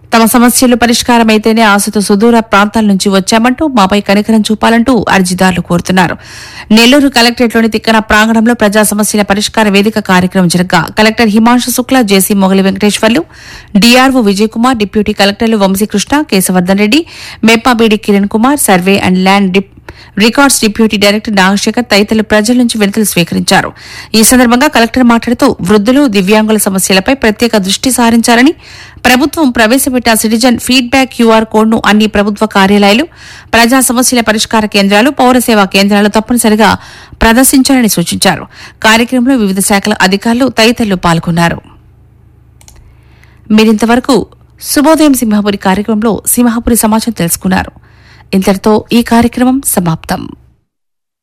తమ సమస్యలు పరిష్కారమైతేనే ఆశతో సుదూర ప్రాంతాల నుంచి వచ్చామంటూ మాపై కనికరం చూపాలంటూ అర్జీదారులు కోరుతున్నారు నెల్లూరు కలెక్టరేట్లోని తిక్కన ప్రాంగణంలో ప్రజా సమస్యల పరిష్కార వేదిక కార్యక్రమం జరగా collector Himanshu Shukla JC Mogali Venkateswarlu DRO Vijay Kumar deputy కలెక్టర్లు వంశీకృష్ణ కేశవర్ధన్ రెడ్డి మెప్పాబీడి Kiran Kumar survey and land డిప్ రికార్డ్స్ డిప్యూటీ డైరెక్టర్ నాగశేఖర్ తదితరులు ప్రజల నుంచి వినతులు స్వీకరించారు ఈ సందర్భంగా కలెక్టర్ మాట్లాడుతూ వృద్ధులు దివ్యాంగుల సమస్యలపై ప్రత్యేక దృష్టి సారించాలని ప్రభుత్వం ప్రవేశపెట్టిన సిటిజన్ ఫీడ్బ్యాక్ క్యూఆర్ కోడ్ను అన్ని ప్రభుత్వ కార్యాలయాలు ప్రజా సమస్యల పరిష్కార కేంద్రాలు పౌర సేవా కేంద్రాలు తప్పనిసరిగా ప్రదర్శించాలని సూచించారు కార్యక్రమంలో వివిధ శాఖల అధికారులు తదితరులు పాల్గొన్నారు మీరింతవరకు శుభోదయం సింహాపురి కార్యక్రమంలో సింహాపురి సమాచారం తెలుసుకున్నారు ఇంతటితో ఈ కార్యక్రమం సమాప్తం